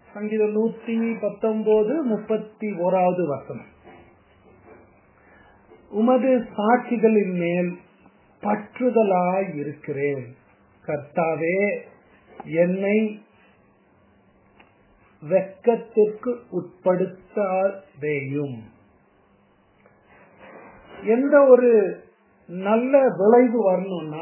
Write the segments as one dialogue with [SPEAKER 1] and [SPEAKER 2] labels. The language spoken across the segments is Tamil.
[SPEAKER 1] சங்கீதம் நூத்தி பத்தொன்பது முப்பத்தி ஓராவது வசனம் உமது சாட்சிகளின் மேல் பற்றுதலாய் இருக்கிறேன் கர்த்தாவே என்னை வெக்கத்திற்கு உட்படுத்தாதேயும் எந்த ஒரு நல்ல விளைவு வரணும்னா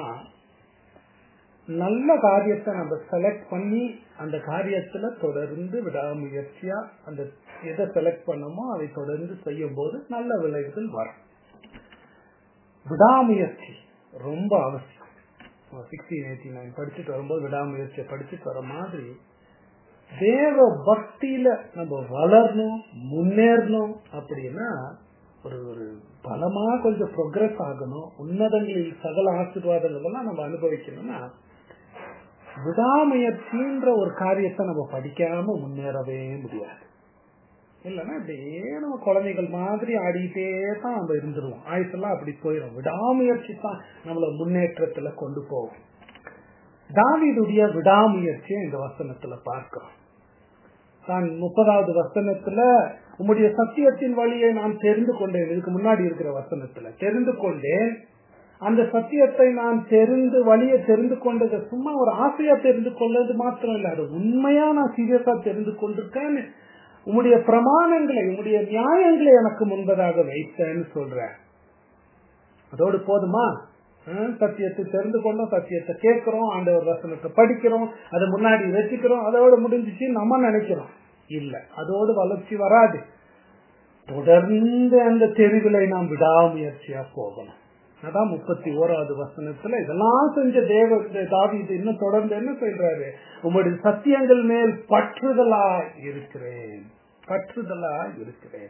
[SPEAKER 1] நல்ல காரியத்தை நம்ம செலக்ட் பண்ணி அந்த காரியத்துல தொடர்ந்து விடாமுயற்சியா அந்த எதை செலக்ட் பண்ணமோ அதை தொடர்ந்து செய்யும் போது நல்ல விளைவுகள் வரும் விடாமுயற்சி ரொம்ப அவசியம் சிக்ஸ்டீன் எயிட்டி நைன் படிச்சுட்டு வரும்போது விடாமுயற்சியை படிச்சுட்டு வர மாதிரி தேவ பக்தியில நம்ம வளரணும் முன்னேறணும் அப்படின்னா ஒரு ஒரு பலமா கொஞ்சம் ப்ரோக்ரஸ் ஆகணும் உன்னதங்களில் சகல ஆசீர்வாதங்கள் எல்லாம் நம்ம அனுபவிக்கணும்னா விடாமுயற்சின்ற ஒரு காரியத்தை நம்ம படிக்காம முன்னேறவே முடியாது இல்லைன்னா அப்படியே நம்ம குழந்தைகள் மாதிரி ஆடிட்டே தான் நம்ம இருந்துருவோம் ஆயுசெல்லாம் அப்படி போயிடும் விடாமுயற்சி தான் நம்மள முன்னேற்றத்துல கொண்டு போகும் தாவிதுடைய விடாமுயற்சியை இந்த வசனத்துல பார்க்கிறோம் நான் முப்பதாவது வசனத்துல உம்முடைய சத்தியத்தின் வழியை நான் தெரிந்து கொண்டேன் இதுக்கு முன்னாடி இருக்கிற வசனத்துல தெரிந்து கொண்டேன் அந்த சத்தியத்தை நான் தெரிந்து வழியை தெரிந்து கொண்டது சும்மா ஒரு ஆசையா தெரிந்து கொண்டது மாத்திரம் இல்ல அது உண்மையா நான் சீரியஸா தெரிந்து கொண்டிருக்கேன் உம்முடைய பிரமாணங்களை உம்முடைய நியாயங்களை எனக்கு முன்பதாக வைத்தேன்னு சொல்ற அதோடு போதுமா சத்தியத்தை தெரிந்து கொண்டோம் சத்தியத்தை கேட்கிறோம் ஆண்டவர் வசனத்தை படிக்கிறோம் அதை முன்னாடி வச்சுக்கிறோம் அதோட முடிஞ்சிச்சு நம்ம நினைக்கிறோம் இல்ல அதோடு வளர்ச்சி வராது தொடர்ந்து அந்த தெருவிலை நாம் விடாமுயற்சியா போகணும் அதான் முப்பத்தி ஓராவது வசனத்துல இதெல்லாம் செஞ்ச தேவ தாவி இது இன்னும் தொடர்ந்து என்ன சொல்றாரு உங்களுடைய சத்தியங்கள் மேல் பற்றுதலா இருக்கிறேன் பற்றுதலா இருக்கிறேன்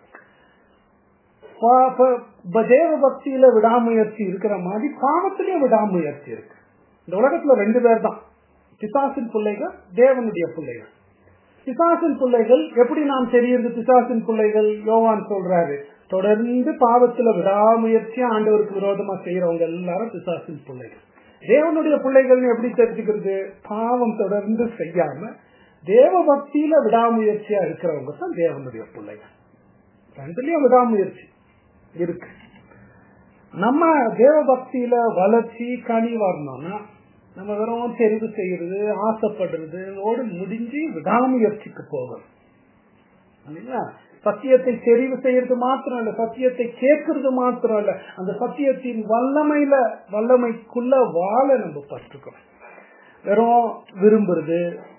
[SPEAKER 1] தேவ பக்தியில விடாமுயற்சி இருக்கிற மாதிரி பாவத்திலேயே விடாமுயற்சி இருக்கு இந்த உலகத்துல ரெண்டு பேர் தான் பிசாசின் பிள்ளைகள் தேவனுடைய பிள்ளைகள் பிசாசின் பிள்ளைகள் எப்படி நாம் தெரியுது பிசாசின் பிள்ளைகள் யோவான் சொல்றாரு தொடர்ந்து பாவத்துல விடாமுயற்சியா ஆண்டவருக்கு விரோதமா செய்யறவங்க எல்லாரும் பிசாசின் பிள்ளைகள் தேவனுடைய பிள்ளைகள் எப்படி தெரிஞ்சுக்கிறது பாவம் தொடர்ந்து செய்யாம தேவ பக்தியில விடாமுயற்சியா இருக்கிறவங்க தான் தேவனுடைய பிள்ளைகள் ரெண்டுலயும் விடாமுயற்சி இருக்கு நம்ம தேவ பக்தியில வளர்ச்சி கனி வரணும்னா நம்ம வெறும் தெரிவு செய்யறது ஆசைப்படுறது ஓடு முடிஞ்சு விடாமுயற்சிக்கு போகணும் சத்தியத்தை தெரிவு செய்யறது மாத்திரம் இல்ல சத்தியத்தை கேட்கறது மாத்திரம் இல்ல அந்த சத்தியத்தின் வல்லமையில வல்லமைக்குள்ள வாழ நம்ம பற்றுக்கணும் வெறும் விரும்புறது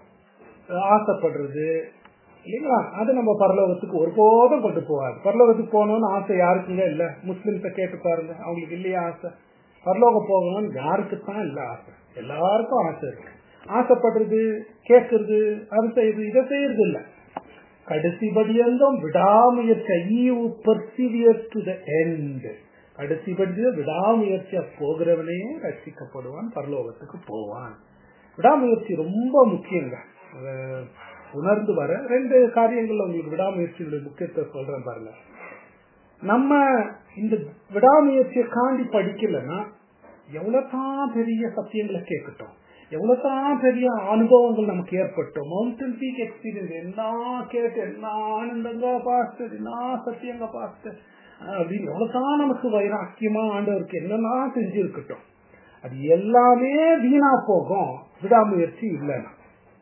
[SPEAKER 1] ஆசைப்படுறது இல்லைங்களா அது நம்ம பரலோகத்துக்கு ஒருபோதும் கொண்டு போகாது பரலோகத்துக்கு போகணும்னு ஆசை யாருக்குங்க இல்ல முஸ்லிம்கிட்ட கேட்டு பாருங்க அவங்களுக்கு இல்லையா ஆசை பரலோகம் போகணும்னு யாருக்கு தான் இல்ல ஆசை எல்லாருக்கும் ஆசை இருக்கு ஆசைப்படுறது கேட்கறது அது செய்யறது இதை செய்யறது இல்ல கடைசி படியந்தும் விடாமுயற்சி பர்சிவியர் டு த எண்ட் கடைசி படிய விடாமுயற்சியா போகிறவனே ரசிக்கப்படுவான் பரலோகத்துக்கு போவான் விடாமுயற்சி ரொம்ப முக்கியங்க உணர்ந்து வர ரெண்டு காரியங்கள் உங்களுக்கு விடாமுயற்சிகளுடைய முக்கியத்துவம் சொல்றேன் பாருங்க நம்ம இந்த விடாமுயற்சியை காண்டி படிக்கலன்னா எவ்வளவுதான் பெரிய சத்தியங்களை கேட்கட்டும் எவ்வளவுதான் பெரிய அனுபவங்கள் நமக்கு ஏற்பட்டோம் மவுண்டன் பீக் எக்ஸ்பீரியன்ஸ் என்ன கேட்டு என்ன ஆனந்தங்க பாஸ்டர் என்ன சத்தியங்க பாஸ்டர் அப்படின்னு எவ்வளவுதான் நமக்கு வைராக்கியமா ஆண்டவருக்கு என்னென்ன செஞ்சிருக்கட்டும் அது எல்லாமே வீணா போகும் விடாமுயற்சி இல்லைன்னா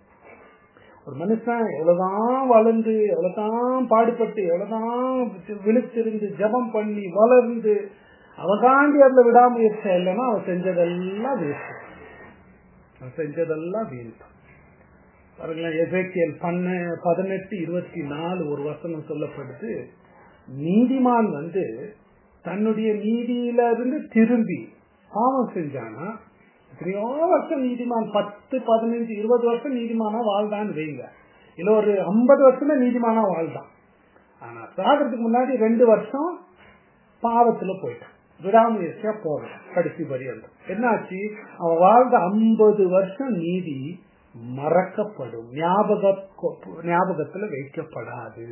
[SPEAKER 1] ஒரு மனுஷன் எவ்வளவுதான் வளர்ந்து எவ்வளவுதான் பாடுபட்டு எவ்வளவுதான் விழித்திருந்து ஜபம் பண்ணி வளர்ந்து அவகாண்டி அதுல விடாமுயற்சி இல்லைன்னா அவன் செஞ்சதெல்லாம் வேஸ்ட் அவன் செஞ்சதெல்லாம் வீண் பாருங்களேன் எசேக்கியல் பண்ண பதினெட்டு இருபத்தி நாலு ஒரு வசனம் சொல்லப்படுது நீதிமான் வந்து தன்னுடைய நீதியில இருந்து திரும்பி பாவம் செஞ்சானா எத்தனையோ வருஷம் நீதிமான் பத்து பதினஞ்சு இருபது வருஷம் நீதிமானா வாழ்தான்னு வைங்க இல்ல ஒரு ஐம்பது வருஷம் நீதிமானா வாழ்தான் ஆனா சாகிறதுக்கு முன்னாடி ரெண்டு வருஷம் பாவத்துல போயிட்டான் விடாமுயற்சியா போகல கடைசி பரியந்தம் என்னாச்சு அவன் வாழ்ந்த ஐம்பது வருஷம் நீதி மறக்கப்படும் ஞாபக ஞாபகத்துல வைக்கப்படாது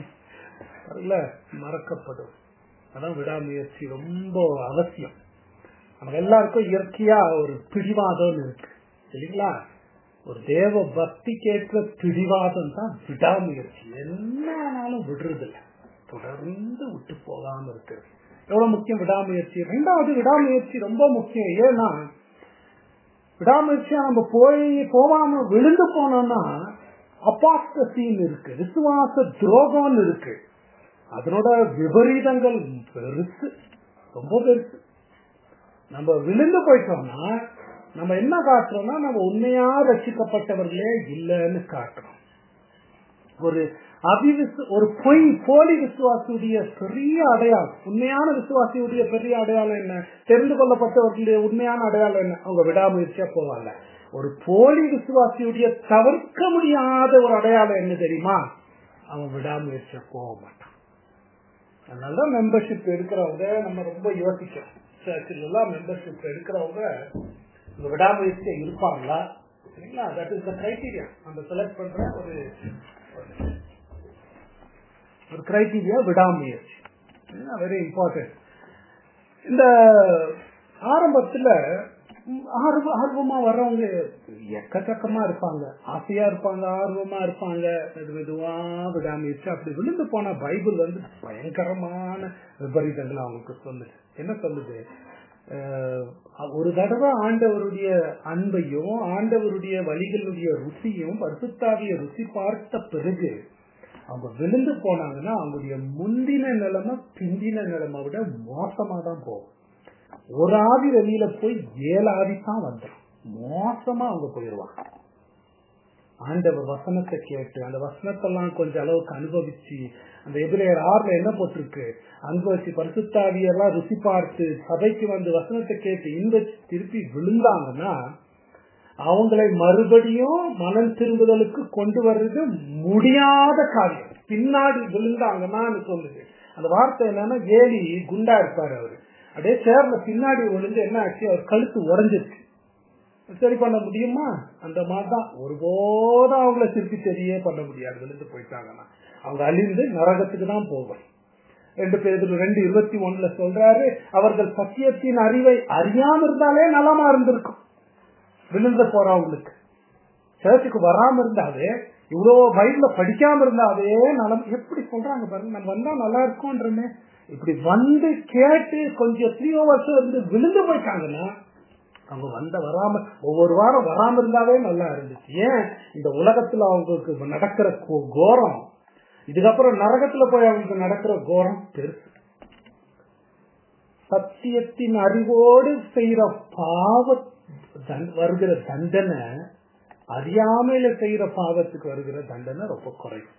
[SPEAKER 1] மறக்கப்படும் அதான் விடாமுயற்சி ரொம்ப அவசியம் நமக்கு எல்லாருக்கும் இயற்கையா ஒரு பிடிவாதம் இருக்கு இல்லைங்களா ஒரு தேவ பக்திக்கேற்ற பிடிவாதம் தான் விடாமுயற்சி என்ன ஆனாலும் விடுறதில்ல தொடர்ந்து விட்டு போகாம இருக்கிறது எவ்வளவு முக்கியம் விடாமுயற்சி ரெண்டாவது விடாமுயற்சி ரொம்ப முக்கியம் ஏன்னா விடாமுயற்சியா நம்ம போய் போகாம விழுந்து போனோம்னா அப்பாஸ்டசின்னு இருக்கு விசுவாச துரோகம்னு இருக்கு அதனோட விபரீதங்கள் பெருசு ரொம்ப பெருசு நம்ம விழுந்து போயிட்டோம்னா நம்ம என்ன காட்டுறோம்னா நம்ம உண்மையா ரசிக்கப்பட்டவர்களே இல்லைன்னு காட்டுறோம் ஒரு அபிவிசு ஒரு பொய் போலி விசுவாசியுடைய பெரிய அடையாளம் உண்மையான விசுவாசியுடைய பெரிய அடையாளம் என்ன தெரிந்து கொள்ளப்பட்டவர்களுடைய உண்மையான அடையாளம் என்ன அவங்க விடாமுயற்சியா போவாங்க ஒரு போலி விசுவாசியுடைய தவிர்க்க முடியாத ஒரு அடையாளம் என்ன தெரியுமா அவன் விடாமுயற்சியா போக மாட்டான் அதனாலதான் மெம்பர்ஷிப் எடுக்கிறவங்க நம்ம ரொம்ப யோசிக்கிறோம் சர்ச்சில் எல்லாம் மெம்பர்ஷிப் எடுக்கிறவங்க இந்த விடாமுயற்சியா இருப்பாங்களா சரிங்களா தட் இஸ் த கிரைட்டீரியா நம்ம செலக்ட் பண்ற ஒரு ஒரு கிரைட்டீரியா விடாமுயற்சி வெரி இம்பார்ட்டன்ட் இந்த ஆரம்பத்துல ஆர்வ ஆர்வமா வர்றவங்க எக்கச்சக்கமா இருப்பாங்க ஆசையா இருப்பாங்க ஆர்வமா இருப்பாங்க மெது மெதுவா விடாமுயற்சி அப்படி விழுந்து போனா பைபிள் வந்து பயங்கரமான விபரீதங்கள் அவங்களுக்கு சொல்லுது என்ன சொல்லுது ஒரு தடவை ஆண்டவருடைய அன்பையும் ஆண்டவருடைய வழிகளுடைய ருசியும் பரிசுத்தாவிய ருசி பார்த்த பிறகு அவங்க விழுந்து போனாங்கன்னா அவங்களுடைய முந்தின நிலைமை பிந்தின நிலைமை விட மோசமா தான் போகும் ஒரு ஆவி வெளியில போய் ஏழு ஆவி தான் வந்துடும் மோசமா அவங்க போயிடுவாங்க ஆண்டவர் வசனத்தை கேட்டு அந்த வசனத்தெல்லாம் கொஞ்சம் அளவுக்கு அனுபவிச்சு அந்த எதிரையர் ஆறுல என்ன போட்டிருக்கு அனுபவிச்சு பரிசுத்தாவியெல்லாம் ருசி பார்த்து சபைக்கு வந்து வசனத்தை கேட்டு இன்ப திருப்பி விழுந்தாங்கன்னா அவங்களை மறுபடியும் மனம் திரும்புதலுக்கு கொண்டு வர்றது முடியாத காரியம் பின்னாடி விழுந்தாங்கன்னா சொல்லுது அந்த வார்த்தை என்னன்னா ஏலி குண்டா இருப்பாரு அவரு அப்படியே சேர்ல பின்னாடி விழுந்து என்ன ஆச்சு அவர் கழுத்து உடஞ்சிருச்சு சரி பண்ண முடியுமா அந்த மாதிரிதான் ஒருபோதும் அவங்கள திருப்பி சரியே பண்ண முடியாது விழுந்து போயிட்டாங்கன்னா அவங்க அழிந்து நரகத்துக்கு தான் போகும் ரெண்டு பேர் ரெண்டு இருபத்தி ஒண்ணுல சொல்றாரு அவர்கள் சத்தியத்தின் அறிவை அறியாம இருந்தாலே நலமா இருந்திருக்கும் விழுந்து போறவங்களுக்கு சர்ச்சுக்கு வராம இருந்தாவே இவ்வளவு பைபிள படிக்காம இருந்தாவே நலம் எப்படி சொல்றாங்க பாருங்க நம்ம வந்தா நல்லா இருக்கும்ன்றமே இப்படி வந்து கேட்டு கொஞ்சம் எத்தனையோ வருஷம் இருந்து விழுந்து போயிட்டாங்கன்னா அவங்க வந்த வராம ஒவ்வொரு வாரம் வராம இருந்தாவே நல்லா இருந்துச்சு ஏன் இந்த உலகத்துல அவங்களுக்கு நடக்கிற கோரம் இதுக்கப்புறம் நரகத்துல போய் அவங்களுக்கு நடக்கிற கோரம் பெருசு சத்தியத்தின் அறிவோடு செய்யற பாவ வருகிற தண்டனை அறியாமையில செய்யற பாவத்துக்கு வருகிற தண்டனை ரொம்ப குறையும்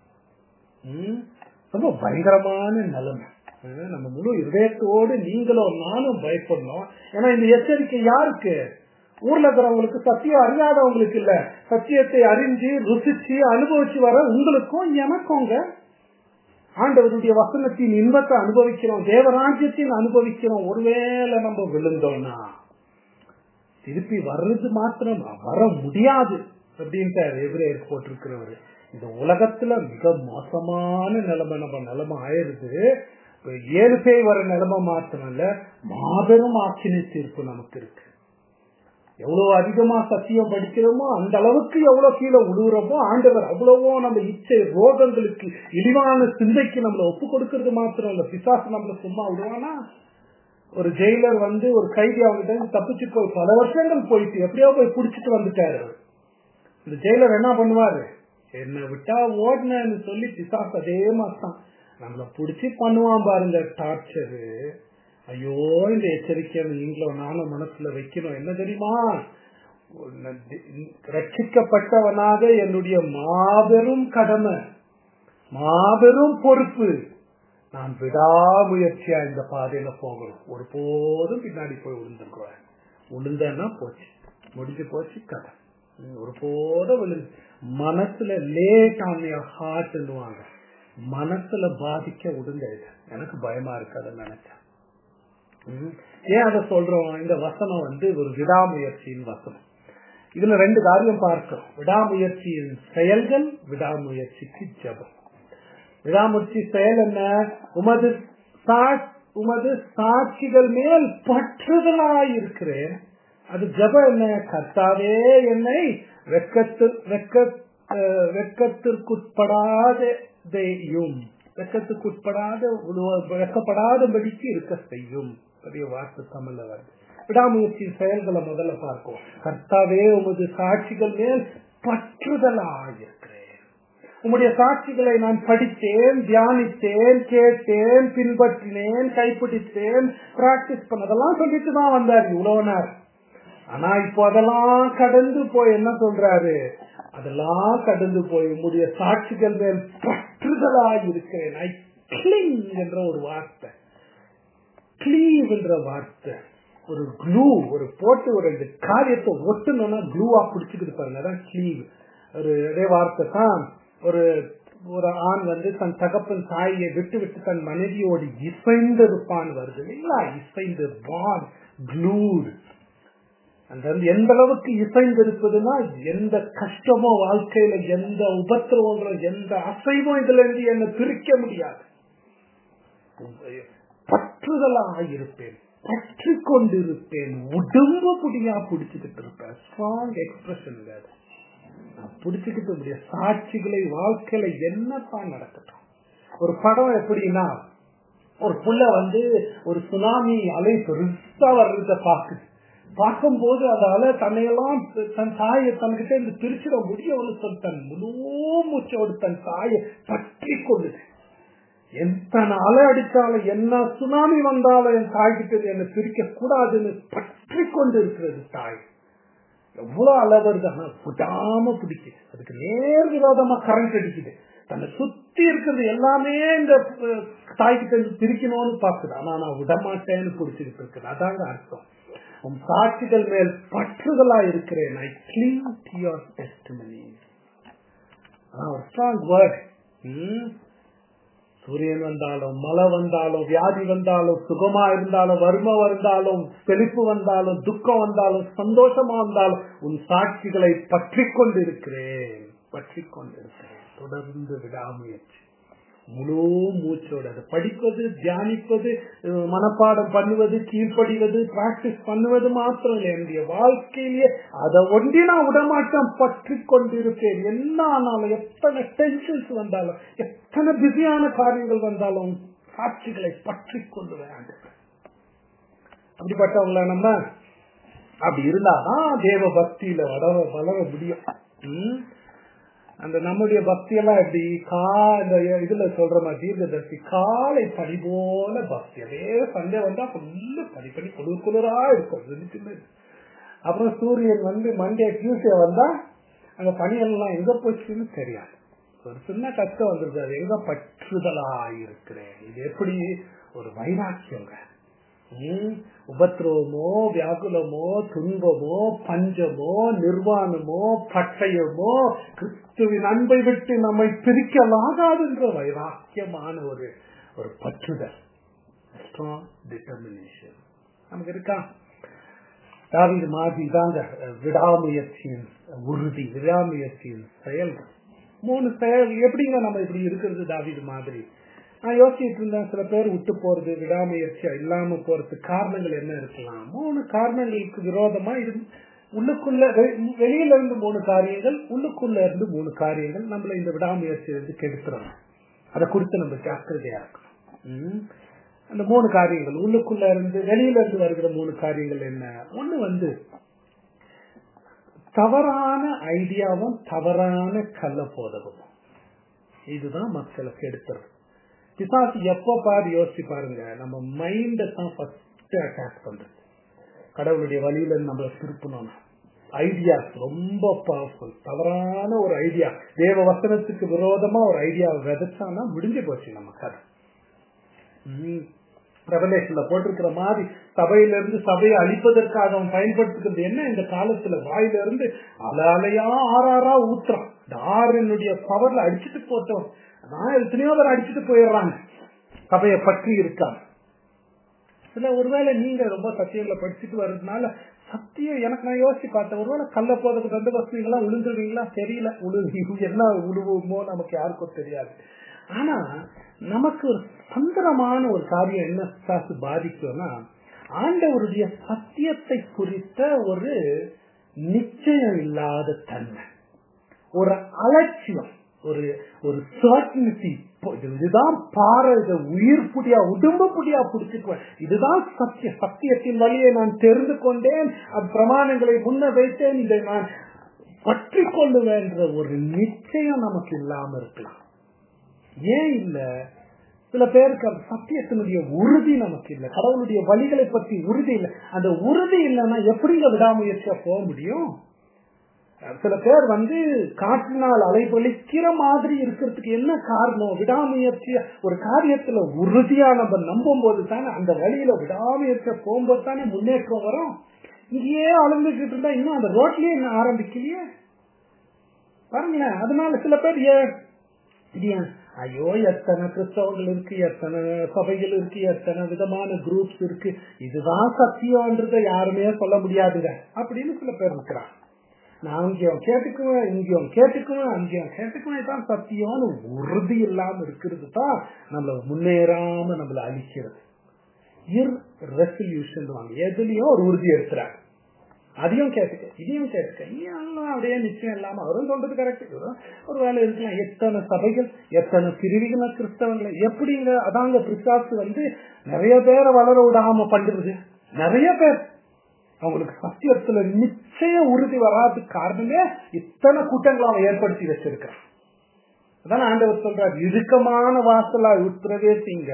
[SPEAKER 1] ரொம்ப பயங்கரமான நிலைமை நம்ம முழு இதயத்தோடு நீங்களும் நானும் பயப்படணும் ஏன்னா இந்த எச்சரிக்கை யாருக்கு ஊர்ல இருக்கிறவங்களுக்கு சத்தியம் அறியாதவங்களுக்கு இல்ல சத்தியத்தை அறிஞ்சு ருசிச்சு அனுபவிச்சு வர உங்களுக்கும் எனக்குங்க ஆண்டவருடைய வசனத்தின் இன்பத்தை அனுபவிக்கிறோம் தேவராஜ்யத்தின் அனுபவிக்கிறோம் ஒருவேளை நம்ம விழுந்தோம்னா திருப்பி வர்றது மாத்திரம் வர முடியாது அப்படின்ட்டு எதிரேற்கு போட்டிருக்கிறவர் இந்த உலகத்துல மிக மோசமான நிலைமை நம்ம நிலைமை ஆயிருது ஏழு பேர் வர நிலைமை மாத்திரம் இல்ல மாபெரும் ஆக்கினை தீர்ப்பு நமக்கு இருக்கு எவ்வளவு அதிகமா சத்தியம் படிக்கிறோமோ அந்த அளவுக்கு எவ்வளவு கீழே உழுவுறோமோ ஆண்டவர் அவ்வளவோ நம்ம இச்சை ரோகங்களுக்கு இழிவான சிந்தைக்கு நம்மள ஒப்பு கொடுக்கறது மாத்திரம் இல்ல பிசாசு நம்மள சும்மா விடுவானா ஒரு ஜெயிலர் வந்து ஒரு கைதி அவங்க தப்பிச்சு போய் பல வருஷங்கள் போயிட்டு எப்படியோ போய் புடிச்சிட்டு வந்துட்டாரு இந்த ஜெயிலர் என்ன பண்ணுவாரு என்ன விட்டா ஓடினு சொல்லி பிசாஸ் அதே மாதிரிதான் நம்மள புடிச்சு பண்ணுவான் பாருங்க டார்ச்சரு ஐயோ இந்த எச்சரிக்கை நீங்களும் நானும் மனசுல வைக்கணும் என்ன தெரியுமா ரட்சிக்கப்பட்டவனாக என்னுடைய மாபெரும் கடமை மாபெரும் பொறுப்பு நான் விடாமுயற்சியா இந்த பாதையில போகணும் ஒரு போதும் பின்னாடி போய் விழுந்துருக்குறேன் விழுந்தேன்னா போச்சு முடிஞ்சு போச்சு கதை ஒரு போதும் விழுந்து மனசுல லேட் ஆன் ஹார்ட்னுவாங்க மனசுல பாதிக்க விடுங்க இது எனக்கு பயமா இருக்காதுன்னு நினைச்சேன் ஏன் அதை சொல்றோம் இந்த வசனம் வந்து ஒரு விடாமுயற்சியின் வசனம் இதுல ரெண்டு காரியம் பார்க்கிறோம் விடாமுயற்சியின் செயல்கள் விடாமுயற்சிக்கு ஜபம் விடாமுயற்சி செயல் என்ன உமது உமது சாட்சிகள் மேல் பற்றுதலாய் இருக்கிறேன் அது ஜபம் என்ன கர்த்தாவே என்னை வெக்கத்து வெக்க அஹ், வெக்கத்திற்குட்படாததையும் வெக்கத்துக்குட்படாத உருவ- வெக்கப்படாதபடிக்கு இருக்க செய்யும் பெரிய வார்த்தை தமிழ்ல வருது விடாமுயற்சி செயல்களை முதல்ல பார்ப்போம் கர்த்தாவே உமது சாட்சிகள் மேல் பற்றுதலாயிருக்கிறேன் உம்முடைய சாட்சிகளை நான் படித்தேன் தியானித்தேன் கேட்டேன் பின்பற்றினேன் கைப்பிடித்தேன் பிராக்டிஸ் பண்ணதெல்லாம் சொல்லிட்டு தான் வந்தார் இவ்வளவு நேரம் ஆனா இப்போ அதெல்லாம் கடந்து போய் என்ன சொல்றாரு அதெல்லாம் கடந்து போய் உம்முடைய சாட்சிகள் மேல் பற்றுதலாய் இருக்கிறேன் ஐ கிளிங் என்ற ஒரு வார்த்தை கிளீவ் என்ற வார்த்தை ஒரு க்ளூ ஒரு போட்டு ஒரு ரெண்டு காரியத்தை ஒட்டணும்னா க்ளூவா பிடிச்சிக்கிட்டு பாருங்க அதான் கிளீவ் ஒரு அதே வார்த்தை தான் ஒரு ஒரு ஆண் வந்து தன் தகப்பன் தாயை விட்டு விட்டு தன் மனைவியோடு இசைந்திருப்பான் வருது இல்லைங்களா இசைந்து பான் க்ளூட் அந்த வந்து எந்த அளவுக்கு இசைந்திருப்பதுன்னா எந்த கஷ்டமோ வாழ்க்கையில எந்த உபத்திரவங்களோ எந்த அசைவோ இதுல இருந்து என்ன பிரிக்க முடியாது பற்றுதலாக இருப்பேன் பற்றி கொண்டிருப்பேன் உடம்பு புடியா பிடிச்சுக்கிட்டு இருப்பேன் ஸ்ட்ராங் எக்ஸ்பிரஷன் அது நான் பிடிச்சுக்கிட்டு முடிய சாட்சிகளை வாழ்க்கையில என்னத்தான் நடக்கட்டும் ஒரு படம் எப்படின்னா ஒரு புள்ள வந்து ஒரு சுனாமி அலை பெருசா வர்றத பாக்குது பார்க்கும்போது அந்த அலை தன்னையெல்லாம் தன் தாயை தன்கிட்ட இருந்து பிரிச்சிட முடியும் சொல்லி தன் முழு மூச்சோடு தன் தாயை பற்றி கொள்ளுது எத்தனை அலை அடித்தாலும் என்ன சுனாமி வந்தாலும் என் தாய்கிட்ட என்னை பிரிக்க கூடாதுன்னு பற்றி கொண்டு இருக்கிறது தாய் எவ்வளவு அலை வருது ஆனா விடாம பிடிக்குது அதுக்கு நேர் விரோதமா கரண்ட் அடிக்குது தன்னை சுத்தி இருக்கிறது எல்லாமே இந்த அஹ், தாய்கிட்ட இருந்து பிரிக்கணும்னு பாக்குது ஆனா நான் விடமாட்டேன்னு பிடிச்சிக்கிட்டு இருக்குது அதாங்க அர்த்தம் உன் சாட்சிகள் மேல் பற்றுதலா இருக்கிறேன் I clean your testimony strong word சூரியன் வந்தாலும் மழை வந்தாலும் வியாதி வந்தாலும் சுகமா இருந்தாலும் வறுமை வந்தாலும் செழிப்பு வந்தாலும் துக்கம் வந்தாலும் சந்தோஷமா வந்தாலும் உன் சாட்சிகளை பற்றி கொண்டிருக்கிறேன் பற்றி கொண்டிருக்கிறேன் தொடர்ந்து விடாமுயற்சி முழு மூச்சோட அதை படிப்பது தியானிப்பது அஹ், மனப்பாடம் பண்ணுவது கீழ்ப்படிவது பிராக்டிஸ் பண்ணுவது மாத்திரம் இல்லை என்னுடைய வாழ்க்கையிலேயே அதை ஒண்டி நான் விடமாட்டேன் பற்றி கொண்டிருப்பேன் என்ன ஆனாலும் எத்தனை டென்ஷன்ஸ் வந்தாலும் எத்தனை பிஸியான காரியங்கள் வந்தாலும் சாட்சிகளை பற்றி கொள்ளுவேன் ஆண்டவரே. அப்படிப்பட்டவங்கள நம்ம அப்படி இருந்தாதான் தேவ பக்தியில வளர வளர முடியும் ம்? அந்த நம்முடைய பக்தி எல்லாம் எப்படி கா இந்த இதுல சொல்ற மாதிரி தீர்க்கதர்சி காலை பனி போல பக்தி அதே சண்டே வந்தா ஃபுல்லு பனி பனி குளிர் குளிரா இருக்கும் சின்ன சின்னது. அப்புறம் சூரியன் வந்து மண்டே டியூஸ்டே வந்தா அந்த பனியெல்லாம் எங்க போச்சுன்னு தெரியாது ஒரு சின்ன கஷ்டம் வந்திருக்கு அது எங்க பற்றுதலா இருக்கிறேன் இது எப்படி ஒரு வைராக்கியங்க ம், உபத்திரவமோ வியாகுலமோ துன்பமோ பஞ்சமோ நிர்வாணமோ பட்டயமோ கிறிஸ்துவின் அன்பை விட்டு நம்மை பிரிக்கலாகாதுன்ற வைராக்கியமான ஒரு ஒரு பற்றுதல் ஸ்ட்ராங் டிட்டர்மினேஷன் நமக்கு இருக்கா தாவீது மாதிரி தாங்க விடாமுயற்சியின் உறுதி விடாமுயற்சியின் செயல்கள் மூணு செயல் எப்படிங்க நம்ம இப்படி இருக்கிறது தாவீது மாதிரி நான் யோசிச்சுட்டு இருந்தேன் சில பேர் விட்டு போறது விடாமுயற்சியா இல்லாம போறதுக்கு காரணங்கள் என்ன இருக்கலாம் மூணு காரணங்களுக்கு விரோதமா இது உள்ளுக்குள்ள வெ- வெளியில இருந்து மூணு காரியங்கள் உள்ளுக்குள்ள இருந்து மூணு காரியங்கள் நம்மள இந்த விடாமுயற்சியில இருந்து கெடுத்துறோம் அதை குறித்து நம்ம ஜாக்கிரதையா இருக்கணும் ம். அந்த மூணு காரியங்கள் உள்ளுக்குள்ள இருந்து வெளியில இருந்து வருகிற மூணு காரியங்கள் என்ன ஒண்ணு வந்து தவறான ஐடியாவும் தவறான கள்ள போதகமும் இதுதான் மக்களுக்கு எடுத்துறது பிசாசு எப்ப பாரு யோசிச்சு பாருங்க நம்ம மைண்ட தான் ஃபர்ஸ்ட் அட்டாக் பண்றது கடவுளுடைய வழியில இருந்து நம்மள திருப்பணும்னா ஐடியா ரொம்ப பவர்ஃபுல் தவறான ஒரு ஐடியா தேவ வசனத்துக்கு விரோதமா ஒரு ஐடியா விதைச்சானா முடிஞ்சு போச்சு நம்ம கதை ரெவலேஷன்ல போட்டிருக்கிற மாதிரி சபையில இருந்து சபையை அழிப்பதற்காக அவன் பயன்படுத்துகிறது என்ன இந்த காலத்துல வாயில இருந்து அல அலையா ஆறாரா ஊத்துறான் இந்த ஆறினுடைய பவர்ல அடிச்சுட்டு போட்டோம் நான் எத்தனையோ பேர் அடிச்சுட்டு போயிடுறாங்க சபையை பற்றி இருக்காங்க சில ஒருவேளை நீங்க ரொம்ப சத்தியங்களை படிச்சுட்டு வர்றதுனால சத்தியம் எனக்கு நான் யோசிச்சு பார்த்தேன் ஒருவேளை கள்ள போதுக்கு ரெண்டு வசதிகளா உளுந்துருவீங்களா தெரியல உழுவு என்ன உழுவுமோ நமக்கு யாருக்கும் தெரியாது ஆனா நமக்கு ஒரு சந்திரமான ஒரு காரியம் என்ன சாசு பாதிக்கும்னா ஆண்டவருடைய சத்தியத்தை குறித்த ஒரு நிச்சயம் இல்லாத தன்மை ஒரு அலட்சியம் ஒரு ஒரு சர்டினிட்டி இதுதான் பாறை இதை உயிர் புடியா உடம்பு புடியா பிடிச்சிக்குவேன் இதுதான் சத்திய சத்தியத்தின் வழியை நான் தெரிந்து கொண்டேன் அது பிரமாணங்களை முன்ன வைத்தேன் இதை நான் பற்றி கொள்ளுவேன்ற ஒரு நிச்சயம் நமக்கு இல்லாம இருக்கலாம் ஏன் இல்ல சில பேருக்கு அந்த சத்தியத்தினுடைய உறுதி நமக்கு இல்லை கடவுளுடைய வழிகளை பற்றி உறுதி இல்லை அந்த உறுதி இல்லைன்னா எப்படிங்க விடாமுயற்சியா போக முடியும் சில பேர் வந்து காற்றினால் அலைபொழிக்கிற மாதிரி இருக்கிறதுக்கு என்ன காரணம் விடாமுயற்சியா ஒரு காரியத்துல உறுதியா நம்ம நம்பும் போது தானே அந்த வழியில விடாமுயற்சியா போகும்போது தானே முன்னேற்றம் வரும் இங்கேயே அலந்துட்டு இருந்தா இன்னும் அந்த ரோட்லயே இன்னும் ஆரம்பிக்கலையே பாருங்களேன் அதனால சில பேர் ஏன் இது ஏன் ஐயோ எத்தனை கிறிஸ்தவங்கள் இருக்கு எத்தனை சபைகள் இருக்கு எத்தனை விதமான குரூப்ஸ் இருக்கு இதுதான் சத்தியம்ன்றத யாருமே சொல்ல முடியாதுங்க அப்படின்னு சில பேர் இருக்கிறாங்க நான் அங்கேயும் கேட்டுக்குவேன் இங்கேயும் கேட்டுக்குவேன் அங்கேயும் கேட்டுக்குவேன் தான் சத்தியம்னு உறுதி இல்லாம இருக்கிறது தான் நம்மள முன்னேறாம நம்மள அழிக்கிறது இர் ரெசல்யூஷன் வாங்க எதுலயும் ஒரு உறுதி எடுத்துறாங்க அதையும் கேட்டுக்க இதையும் கேட்டுக்க எல்லாம் அப்படியே நிச்சயம் இல்லாம அவரும் சொல்றது கரெக்ட் ஒரு வேலை இருக்கலாம் எத்தனை சபைகள் எத்தனை பிரிவுகள கிறிஸ்தவங்களை எப்படிங்க அதாங்க பிரிசாசு வந்து நிறைய பேரை வளர விடாம பண்றது நிறைய பேர் அவங்களுக்கு சத்தியத்துல நிச்சயம் உறுதி வராது காரணமே இத்தனை கூட்டங்களை அவன் ஏற்படுத்தி வச்சிருக்கான் அதான் ஆண்டவர் சொல்றாரு இறுக்கமான வாசலா உட்பிரவேசிங்க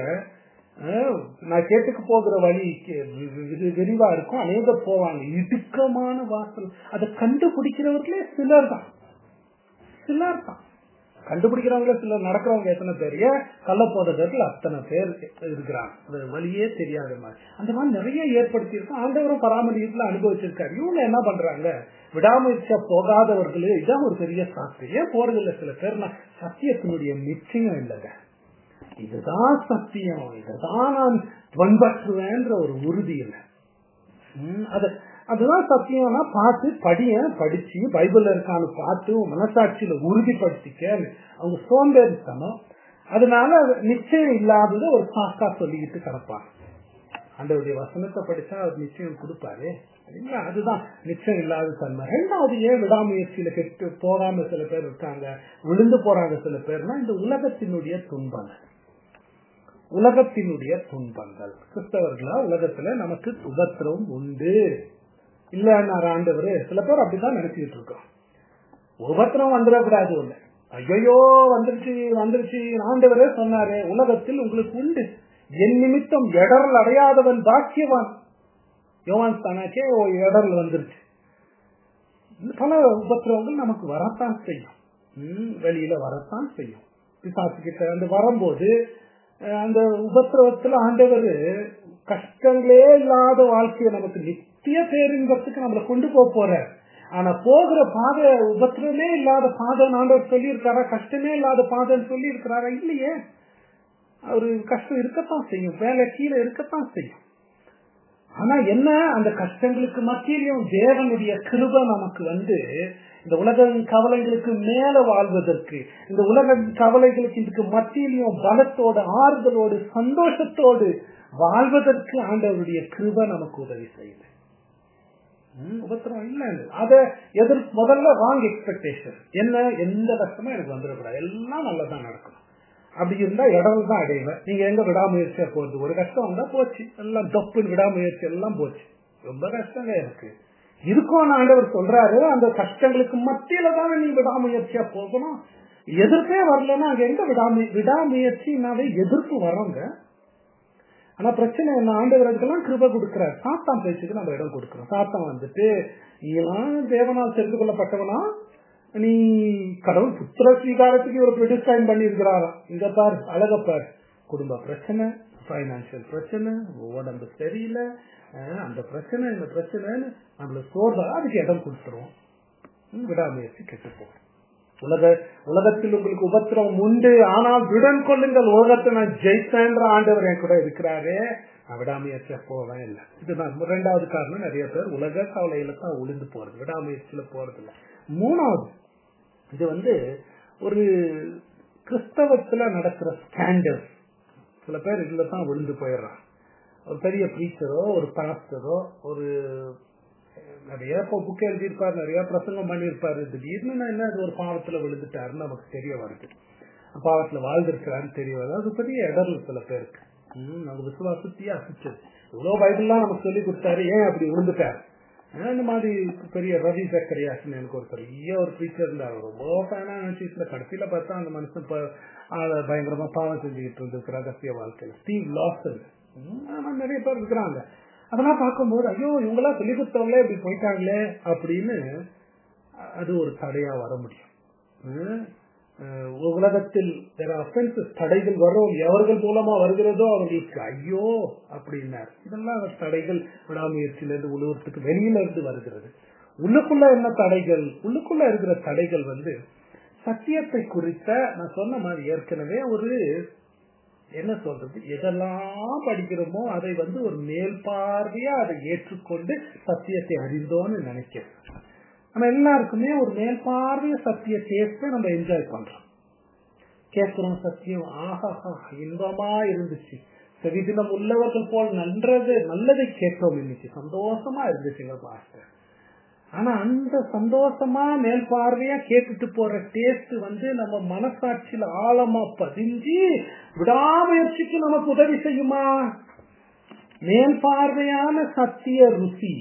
[SPEAKER 1] நான் கேட்டுக்கு போகிற வழி விரிவா இருக்கும் அநேக போவாங்க இடுக்கமான வாசல் அதை கண்டுபிடிக்கிறவர்களே சிலர் தான் சிலர் தான் கண்டுபிடிக்கிறவங்களே சிலர் நடக்கிறவங்க எத்தனை பேர் ஏன் கள்ளப்போதர்கள் அத்தனை பேர் இருக்கிறாங்க அது வழியே தெரியாத மாதிரி அந்த மாதிரி நிறைய ஏற்படுத்தி இருக்கும் ஆண்டவரும் பராமரிப்புல அனுபவிச்சிருக்காரு இவங்க என்ன பண்றாங்க விடாமுயற்சியா போகாதவர்களே இதான் ஒரு பெரிய சாஸ்திரி ஏன் போறதில்லை சில பேர் சத்தியத்தினுடைய நிச்சயம் இல்லைங்க இதுதான் சத்தியம் இதுதான் நான் பண்பற்றுவேன்ற ஒரு உறுதி இல்லை அது அதுதான் சத்தியம்னா பார்த்து படிய படிச்சு பைபிள்ல இருக்கான்னு பார்த்து மனசாட்சியில உறுதிப்படுத்திக்க அவங்க சோம்பேறித்தனம் அதனால நிச்சயம் இல்லாதத ஒரு சாக்கா சொல்லிக்கிட்டு கிடப்பாங்க ஆண்டவருடைய வசனத்தை படிச்சா அவர் நிச்சயம் கொடுப்பாரு இல்ல அதுதான் நிச்சயம் இல்லாத தன்மை ரெண்டாவது ஏன் விடாமுயற்சியில கெட்டு போகாம சில பேர் இருக்காங்க விழுந்து போறாங்க சில பேர்னா இந்த உலகத்தினுடைய துன்பங்கள் உலகத்தினுடைய துன்பங்கள் கிறிஸ்தவர்களா உலகத்துல நமக்கு உபத்திரம் உண்டு இல்ல ஆண்டவர் சில பேர் அப்படிதான் நினைச்சிட்டு இருக்கோம் உபத்திரம் வந்துடக்கூடாது ஒண்ணு ஐயோ வந்துருச்சு வந்துருச்சு ஆண்டவரே சொன்னாரு உலகத்தில் உங்களுக்கு உண்டு என் நிமித்தம் இடரல் அடையாதவன் பாக்கியவான் யோவான் தானாக்கே இடரல் வந்துருச்சு பல உபத்திரவங்கள் நமக்கு வரத்தான் செய்யும் வெளியில வரத்தான் செய்யும் பிசாசு கிட்ட அந்த வரும்போது அந்த உபத்திரவத்துல ஆண்டவர் கஷ்டங்களே இல்லாத வாழ்க்கையை நமக்கு நித்திய பேரின்பத்துக்கு நம்மளை கொண்டு போக போற ஆனா போகிற பாதை உபத்திரமே இல்லாத பாதை ஆண்டவர் சொல்லி இருக்காரா கஷ்டமே இல்லாத பாதைன்னு சொல்லி இருக்கிறாரா இல்லையே அவரு கஷ்டம் இருக்கத்தான் செய்யும் வேலை கீழே இருக்கத்தான் செய்யும் ஆனா என்ன அந்த கஷ்டங்களுக்கு மத்தியிலையும் தேவனுடைய கிருப நமக்கு வந்து இந்த உலக கவலைகளுக்கு மேல வாழ்வதற்கு இந்த உலக கவலைகளுக்கு இதுக்கு மத்தியிலையும் பலத்தோடு ஆறுதலோடு சந்தோஷத்தோடு வாழ்வதற்கு ஆண்டவருடைய கிருப நமக்கு உதவி செய்யுது உபத்திரம் இல்ல அத எதிர் முதல்ல ராங் எக்ஸ்பெக்டேஷன் என்ன எந்த கஷ்டமும் எனக்கு வந்துடக்கூடாது எல்லாம் நல்லதான் நடக்கும் அப்படி இருந்தா இடங்கள் தான் அடைவேன் நீங்க எங்க விடாமுயற்சியா போறது ஒரு கஷ்டம் வந்தா போச்சு எல்லாம் டொப்புன்னு விடாமுயற்சி எல்லாம் போச்சு ரொம்ப கஷ்டங்க எனக்கு இருக்கும் ஆண்டவர் சொல்றாரு அந்த கஷ்டங்களுக்கு மத்தியில தானே நீ விடாமுயற்சியா போகணும் எதிர்ப்பே வரலன்னா அங்க எங்க விடாமு விடாமுயற்சினாவே எதிர்ப்பு வரோங்க ஆனா பிரச்சனை என்ன ஆண்டவர் அதுக்கெல்லாம் கிருப கொடுக்கிறார் சாத்தான் பேச்சுக்கு நம்ம இடம் கொடுக்கிறோம் சாத்தான் வந்துட்டு நீலாம் தேவனால் தெரிந்து கொள்ளப்பட்டவனா நீ கடவுள் புத்திர ஸ்வீகாரத்துக்கு ஒரு ப்ரொடியூஸ் பண்ணி இருக்கிறாரா இங்க பாரு அழக பாரு குடும்ப பிரச்சனை பைனான்சியல் பிரச்சனை உடம்பு சரியில்லை அந்த பிரச்சனை இந்த பிரச்சனைன்னு நம்மள சோர்வா அதுக்கு இடம் கொடுத்துருவோம் விடாமுயற்சி கெட்டு போகும் உலக உலகத்தில் உங்களுக்கு உபத்திரம் உண்டு ஆனால் விடன் கொள்ளுங்கள் உலகத்தை நான் ஜெயித்தேன்ற ஆண்டவர் என் கூட இருக்கிறாரே நான் விடாமுயற்சியா போவேன் இல்லை இதுதான் ரெண்டாவது காரணம் நிறைய பேர் உலக கவலையில தான் உளுந்து போறது விடாமுயற்சியில போறது இல்லை மூணாவது இது வந்து ஒரு கிறிஸ்தவத்துல நடக்கிற ஸ்கேண்டல் சில பேர் இதுல தான் விழுந்து போயிடுறான் ஒரு பெரிய ப்ரீச்சரோ ஒரு பாஸ்டரோ ஒரு நிறைய புக் எழுதியிருப்பார் நிறைய பிரசங்கம் பண்ணியிருப்பாரு திடீர்னு நான் என்ன அது ஒரு பாவத்துல விழுந்துட்டாருன்னு நமக்கு தெரிய வருது பாவத்துல வாழ்ந்திருக்கிறான்னு தெரிய வருது அது பெரிய இடர்ல சில பேருக்கு ம், நம்ம விசுவாசத்தையே அசிச்சது இவ்வளவு பைபிள்லாம் நமக்கு சொல்லி கொடுத்தாரு ஏன் அப்படி விழுந்துட்டாரு ஆனா, இந்த மாதிரி பெரிய ரவி சக்கரியாசன் எனக்கு ஒரு பெரிய ஒரு டீச்சர் இருந்தார் ரொம்ப ஃபேனா நினைச்சிட்டு கடைசியில பார்த்தா அந்த மனுஷன் ப- ஆள பயங்கரமா பாவம் செஞ்சுக்கிட்டு இருந்திருக்கு ரகசிய வாழ்க்கையில ஸ்டீவ் லாசன் நிறைய பேர் இருக்கிறாங்க அதெல்லாம் பார்க்கும்போது ஐயோ இவங்கெல்லாம் சொல்லி கொடுத்தவங்களே இப்படி போயிட்டாங்களே அப்படின்னு அது ஒரு தடையா வர முடியும் ஹம், அஹ், உலகத்தில் offenses தடைகள் வரும் எவர்கள் மூலமா வருகிறதோ அவர்களுக்கு ஐயோ அப்படின்னார் இதெல்லாம் தடைகள் விடாமுயற்சியிலிருந்து உழுவத்துக்கு வெளியில இருந்து வருகிறது உள்ளுக்குள்ள என்ன தடைகள் உள்ளுக்குள்ள இருக்கிற தடைகள் வந்து சத்தியத்தை குறித்த நான் சொன்ன மாதிரி ஏற்கனவே ஒரு என்ன சொல்றது எதெல்லாம் படிக்கிறோமோ அதை வந்து ஒரு மேல் பார்வையா அதை ஏற்றுக்கொண்டு சத்தியத்தை அறிந்தோன்னு நினைக்கிறோம் நம்ம எல்லாருக்குமே ஒரு மேல் பார்வைய சத்திய டேஸ்ட் நம்ம என்ஜாய் பண்றோம் கேட்கிறோம் சத்தியம் ஆஹா இன்பமா இருந்துச்சு செவிதினம் உள்ளவர்கள் போல் நன்றது நல்லதை கேட்டோம் இன்னைக்கு சந்தோஷமா இருந்துச்சுங்க பாஸ்டர் ஆனா அந்த சந்தோஷமா மேல் பார்வையா கேட்டுட்டு போற டேஸ்ட் வந்து நம்ம மனசாட்சியில ஆழமா பதிஞ்சு விடாமுயற்சிக்கு நமக்கு உதவி செய்யுமா மேல் பார்வையான சத்திய ருசி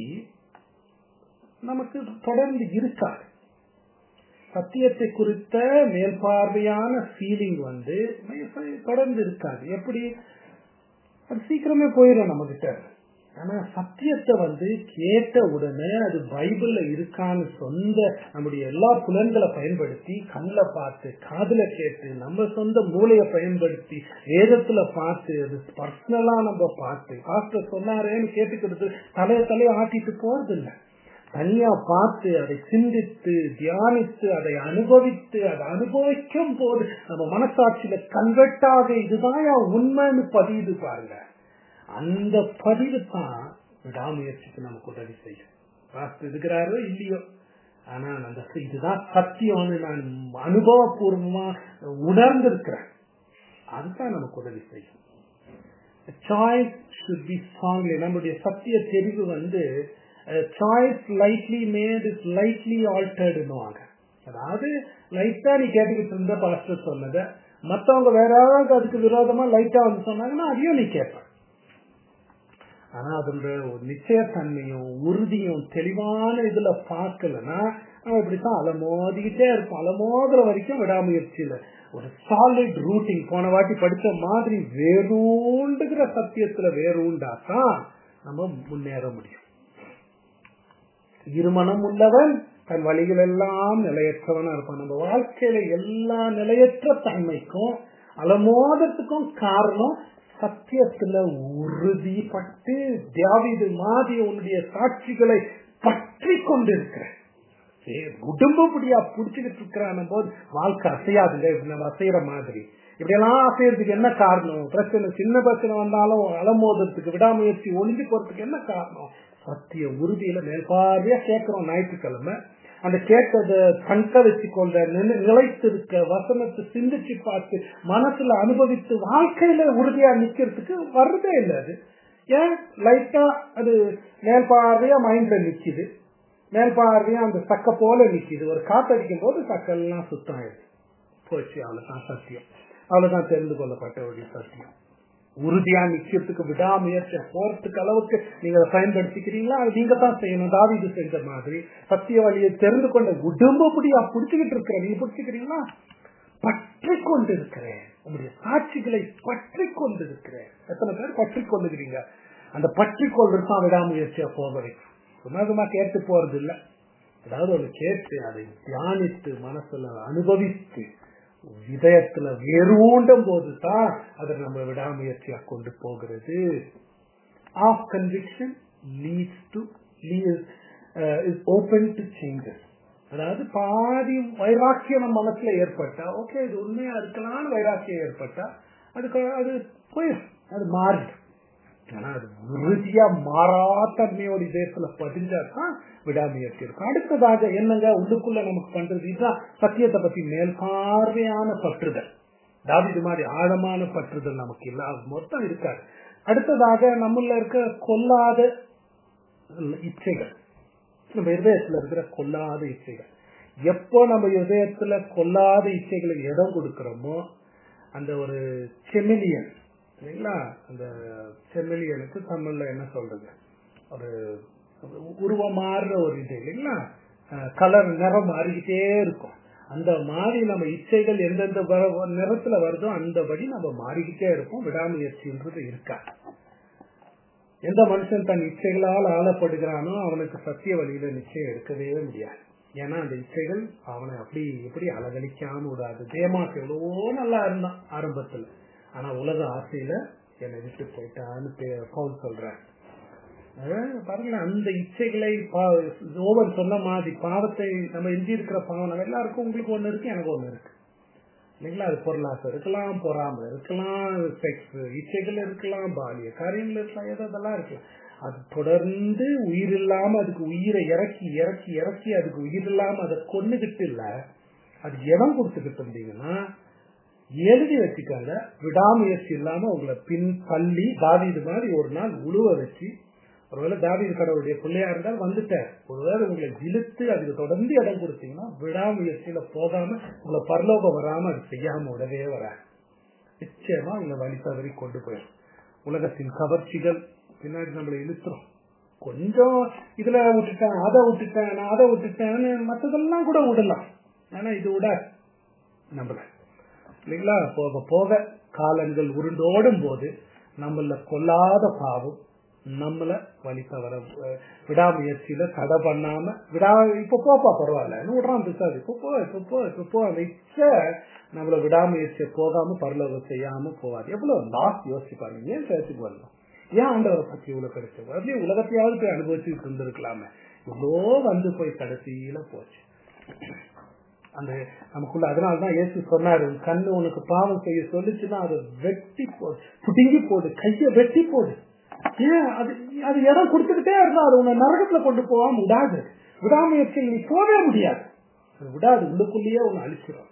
[SPEAKER 1] நமக்கு தொடர்ந்து இருக்காது சத்தியத்தை குறித்த மேல் பார்வையான ஃபீலிங் வந்து தொடர்ந்து இருக்காது எப்படி அது சீக்கிரமே போயிடும் நம்ம கிட்ட ஆனா சத்தியத்தை வந்து கேட்ட உடனே அது பைபிள்ல இருக்கான்னு சொந்த நம்முடைய எல்லா புலன்களை பயன்படுத்தி கண்ணில் பார்த்து காதுல கேட்டு நம்ம சொந்த மூளையை பயன்படுத்தி வேதத்துல பார்த்து அது பர்சனலா நம்ம பார்த்து பாஸ்டர் சொன்னாரேன்னு கேட்டுக்கிறது தலைய தலைய ஆட்டிட்டு போறது இல்லை தனியா பார்த்து அதை சிந்தித்து தியானித்து அதை அனுபவித்து அதை அனுபவிக்கும் போது நம்ம மனசாட்சியில கன்வெர்ட்டாக இதுதான் உண்மைன்னு பதியுது பாருங்க அந்த பதிவு தான் விடாமுயற்சிக்கு நமக்கு உதவி செய்யும் வாஸ்து இருக்கிறாரோ இல்லையோ ஆனா அந்த இதுதான் சத்தியம்னு நான் அனுபவபூர்வமா உணர்ந்திருக்கிறேன் அதுதான் நமக்கு உதவி செய்யும் சாய்ஸ் ஷுட் பி ஸ்ட்ராங்லி நம்முடைய சத்திய தெரிவு வந்து choice lightly made is lightly ஆல்டர்டுன்னுவாங்க அதாவது லைட்டா நீ கேட்டுக்கிட்டு இருந்த பாஸ்டர் சொன்னதை மத்தவங்க வேற யாராவது அதுக்கு விரோதமா லைட்டா வந்து சொன்னாங்கன்னா அதையும் நீ கேட்ப ஆனா அதோட ஒரு நிச்சயத்தன்மையும் உறுதியும் தெளிவான இதுல பார்க்கலன்னா நம்ம இப்படித்தான் அலமோதிக்கிட்டே இருப்போம் அலமோதுற வரைக்கும் விடாமுயற்சியில ஒரு சாலிட் ரூட்டிங் போன வாட்டி படிச்ச மாதிரி வேரூண்டுகிற சத்தியத்துல வேரூண்டாதான் நம்ம முன்னேற முடியும் இருமனம் உள்ளவன் தன் வழிகள் எல்லாம் நிலையற்றவனா இருப்பான் நம்ம வாழ்க்கையில எல்லா நிலையற்ற தன்மைக்கும் அலமோதத்துக்கும் காரணம் சத்தியத்துல உறுதிப்பட்டு தியாவிது மாதிரி உன்னுடைய சாட்சிகளை பற்றி கொண்டிருக்கிற குடும்பப்படியா புடிச்சுக்கிட்டு இருக்கிறான போது வாழ்க்கை அசையாதுங்க இப்படி நம்ம அசைகிற மாதிரி இப்படி எல்லாம் அசையறதுக்கு என்ன காரணம் பிரச்சனை சின்ன பிரச்சனை வந்தாலும் அலமோதத்துக்கு விடாமுயற்சி ஒளிஞ்சு போறதுக்கு என்ன காரணம் சத்திய உறுதியில மேல்பார்வையா கேட்கிறோம் ஞாயிற்றுக்கிழமை அந்த கேட்டத தங்க வச்சுக்கொண்ட நிலைத்திருக்க வசனத்தை சிந்திச்சு பார்த்து மனசுல அனுபவித்து வாழ்க்கையில உறுதியா நிக்கிறதுக்கு வர்றதே இல்லை அது ஏன் லைட்டா அது மேல்பார்வையா மைண்ட்ல நிக்குது மேல்பார்வையா அந்த சக்க போல நிக்குது ஒரு காத்தடிக்கும் போது சக்கெல்லாம் சுத்தம் ஆயிடுது போச்சு அவ்வளவுதான் சத்தியம் அவ்வளவுதான் தெரிந்து கொள்ளப்பட்ட ஒரு சத்தியம் உறுதியா நிக்கிறதுக்கு விடாமுயற்சி போறதுக்கு அளவுக்கு நீங்க அதை பயன்படுத்திக்கிறீங்களா அது நீங்க தான் செய்யணும் தாவிது செஞ்ச மாதிரி சத்திய வழியை தெரிந்து கொண்ட குடும்பப்படியா பிடிச்சுக்கிட்டு இருக்கிற நீங்க பிடிச்சுக்கிறீங்களா பற்றி கொண்டு இருக்கிறேன் உங்களுடைய சாட்சிகளை பற்றி கொண்டு இருக்கிறேன் எத்தனை பேர் பற்றி கொண்டுக்கிறீங்க அந்த பற்றி கொள்றது தான் விடாமுயற்சியா போக வைக்கும் சும்மா சும்மா கேட்டு போறது இல்ல அதாவது ஒண்ணு கேட்டு அதை தியானித்து மனசுல அனுபவித்து இதயத்துல வெறுண்டும் போதுதான் அதை நம்ம விடாமுயற்சியா கொண்டு போகிறது of conviction leads to is open to changes அதாவது பாதி வைராக்கியம் நம்ம மனசுல ஏற்பட்டா ஓகே இது உண்மையா இருக்கலாம்னு வைராக்கியம் ஏற்பட்டா அதுக்கு அது போயிடும் அது மாறிடும் ஆனா அது உறுதியா மாறாத்தன்மையோட இதயத்துல பதிஞ்சாதான் விடாமுயற்சி இருக்கும் அடுத்ததாக என்னங்க உள்ளுக்குள்ள நமக்கு பண்றது இதுதான் சத்தியத்தை பத்தி மேல் பார்வையான பற்றுதல் தாவிது மாதிரி ஆழமான பற்றுதல் நமக்கு இல்ல அது மொத்தம் இருக்காது அடுத்ததாக நம்மள இருக்க கொல்லாத இச்சைகள் நம்ம இருதயத்துல இருக்கிற கொல்லாத இச்சைகள் எப்போ நம்ம இதயத்துல கொல்லாத இச்சைகளுக்கு இடம் கொடுக்கிறோமோ அந்த ஒரு செமிலியன் இல்லைங்களா அந்த செமிலியனுக்கு தமிழ்ல என்ன சொல்றது ஒரு உருவம் மாறுற ஒரு இது இல்லைங்களா கலர் நிறம் மாறிக்கிட்டே இருக்கும் அந்த மாதிரி நம்ம இச்சைகள் எந்தெந்த வ- நிறத்துல வருதோ அந்தபடி நம்ம மாறிக்கிட்டே இருப்போம் விடாமுயற்சின்றது இருக்கா எந்த மனுஷன் தன் இச்சைகளால் ஆளப்படுகிறானோ அவனுக்கு சத்திய வழியில நிச்சயம் எடுக்கவே முடியாது ஏன்னா அந்த இச்சைகள் அவனை அப்படி எப்படி அலகழிக்காம விடாது தேமாக்கு எவ்வளவோ நல்லா இருந்தான் ஆரம்பத்துல ஆனா உலக ஆசையில என்னை விட்டு போயிட்டான்னு பே- பவுல் சொல்றேன் அஹ் பாருங்களேன் அந்த இச்சைகளை ஓவர் சொன்ன மாதிரி பாவத்தை நம்ம எஞ்சி இருக்கிற பாவம் நம்ம எல்லாருக்கும் உங்களுக்கு ஒண்ணு இருக்கு எனக்கு ஒண்ணு இருக்கு இல்லைங்களா அது பொருளாசை இருக்கலாம் பொறாமை இருக்கலாம் செக்ஸ் இச்சைகள் இருக்கலாம் பாலிய காரியங்கள் இருக்கலாம் ஏதோ அதெல்லாம் இருக்கலாம் அது தொடர்ந்து உயிர் இல்லாம அதுக்கு உயிரை இறக்கி இறக்கி இறக்கி அதுக்கு உயிர் இல்லாம அதை கொன்னுகிட்டு இல்ல அது இடம் கொடுத்துக்கிட்டு இருந்தீங்கன்னா எழுதி வச்சுக்காங்க விடாமுயற்சி இல்லாம உங்களை பின் தள்ளி தாவீது மாதிரி ஒரு நாள் உழுவ வச்சு ஒருவேளை தாவீது கடவுளுடைய பிள்ளையா இருந்தால் வந்துட்டார் ஒருவேளை உங்களை இழுத்து அதுக்கு தொடர்ந்து இடம் கொடுத்தீங்கன்னா விடாமுயற்சியில போகாம உங்களை பரலோகம் வராம அது செய்யாம விடவே வராது நிச்சயமா உங்களை வழி தவறி கொண்டு போயிடும் உலகத்தின் கவர்ச்சிகள் பின்னாடி நம்மளை இழுத்துரும் கொஞ்சம் இதுல விட்டுட்டேன் அதை விட்டுட்டேன் நான் அதை விட்டுட்டேன்னு மற்றதெல்லாம் கூட விடலாம் ஆனா இது விட நம்மள இல்லைங்களா போக போக காலங்கள் உருண்டோடும் போது நம்மள கொல்லாத பாவம் நம்மள வழி தவற அஹ், விடாமுயற்சியில தடை பண்ணாம விடா இப்ப போப்பா பரவாயில்ல இன்னும் விடுறான் பிசாது இப்ப போ இப்ப போ இப்ப போ அந்த இச்சை நம்மள விடாமுயற்சியை போகாம பரலோகம் செய்யாம போவாது எவ்வளவு லாஸ் யோசிச்சு பாருங்க ஏன் சேர்த்துக்கு வரலாம் ஏன் ஆண்டவரை பத்தி இவ்வளவு கிடைச்சது அதுலயும் உலகத்தையாவது போய் அனுபவிச்சுட்டு இருந்திருக்கலாமே இவ்வளோ வந்து போய் கடைசியில போச்சு அந்த நமக்குள்ள அதனாலதான் இயேசு சொன்னாரு உன் கண்ணு உனக்கு பாவம் செய்ய சொல்லுச்சுன்னா அதை வெட்டி போடு புடுங்கி போடு கைய வெட்டி போடு ஏன் அது அது இடம் கொடுத்துக்கிட்டே இருந்தா அது உன்னை நரகத்துல கொண்டு போகாம விடாது விடாமுயற்சியில் நீ போகவே முடியாது அது விடாது உள்ளுக்குள்ளேயே உன்னை அழிச்சிடும்